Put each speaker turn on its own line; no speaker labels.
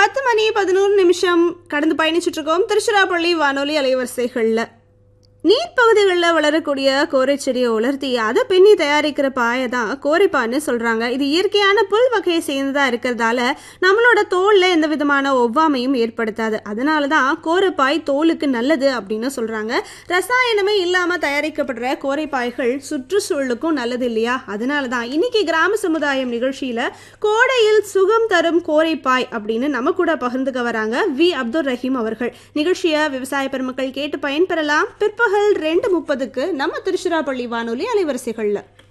பத்து மணி பதினோரு நிமிஷம் கடந்து பயணிச்சுட்டு இருக்கோம் திருச்சிராப்பள்ளி வானொலி அலைவரிசைகளில் நீர் பகுதிகளில் வளரக்கூடிய கோரை செடியை உலர்த்தி அதை பின்னி தயாரிக்கிற பாயை தான் கோரைப்பான்னு சொல்றாங்க இது இயற்கையான புல் வகையை சேர்ந்ததா இருக்கிறதால நம்மளோட தோல்ல எந்த விதமான ஒவ்வாமையும் ஏற்படுத்தாது அதனால தான் கோரைப்பாய் தோலுக்கு நல்லது அப்படின்னு சொல்றாங்க ரசாயனமே இல்லாம தயாரிக்கப்படுற கோரைப்பாய்கள் சுற்றுச்சூழலுக்கும் நல்லது இல்லையா அதனால தான் இன்னைக்கு கிராம சமுதாயம் நிகழ்ச்சியில கோடையில் சுகம் தரும் கோரைப்பாய் அப்படின்னு நம்ம கூட பகிர்ந்துக்க வராங்க வி அப்துல் ரஹீம் அவர்கள் நிகழ்ச்சியை விவசாய பெருமக்கள் கேட்டு பயன்பெறலாம் பிற்பகல் ரெண்டு முப்பதுக்கு நம்ம திருச்சிராப்பள்ளி வானொலி அலைவரிசைகள்ல